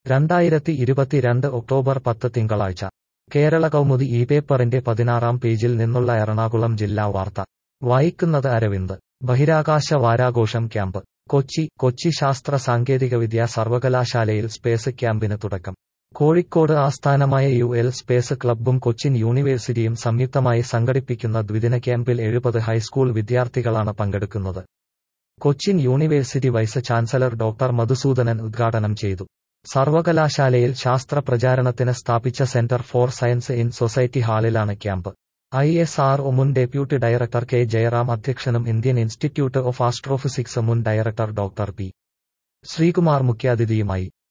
രണ്ടായിരത്തി ഇരുപത്തിരണ്ട് ഒക്ടോബർ പത്ത് തിങ്കളാഴ്ച കേരള കൗമുദി ഈ പേപ്പറിന്റെ പതിനാറാം പേജിൽ നിന്നുള്ള എറണാകുളം ജില്ലാ വാർത്ത വായിക്കുന്നത് അരവിന്ദ് ബഹിരാകാശ വാരാഘോഷം ക്യാമ്പ് കൊച്ചി കൊച്ചി ശാസ്ത്ര സാങ്കേതികവിദ്യാ സർവകലാശാലയിൽ സ്പേസ് ക്യാമ്പിന് തുടക്കം കോഴിക്കോട് ആസ്ഥാനമായ യു എൽ സ്പേസ് ക്ലബ്ബും കൊച്ചിൻ യൂണിവേഴ്സിറ്റിയും സംയുക്തമായി സംഘടിപ്പിക്കുന്ന ദ്വിദിന ക്യാമ്പിൽ എഴുപത് ഹൈസ്കൂൾ വിദ്യാർത്ഥികളാണ് പങ്കെടുക്കുന്നത് Cochin university vice chancellor doctor Madhusudanan ഉദ്ഘാടനം ചെയ്തു സർവകലാശാലയിൽ ശാസ്ത്ര പ്രചാരണത്തിന് സ്ഥാപിച്ച centre for science in society ഹാളിലാണ് ക്യാമ്പ് ഐ എസ് ആർ മുൻ ഡെപ്യൂട്ടി ഡയറക്ടർ കെ ജയറാം അധ്യക്ഷനും ഇന്ത്യൻ ഇൻസ്റ്റിറ്റ്യൂട്ട് ഓഫ് ആസ്ട്രോഫിസിക്സ് മുൻ ഡയറക്ടർ ഡോക്ടർ പി ശ്രീകുമാർ മുഖ്യാതിഥിയുമായി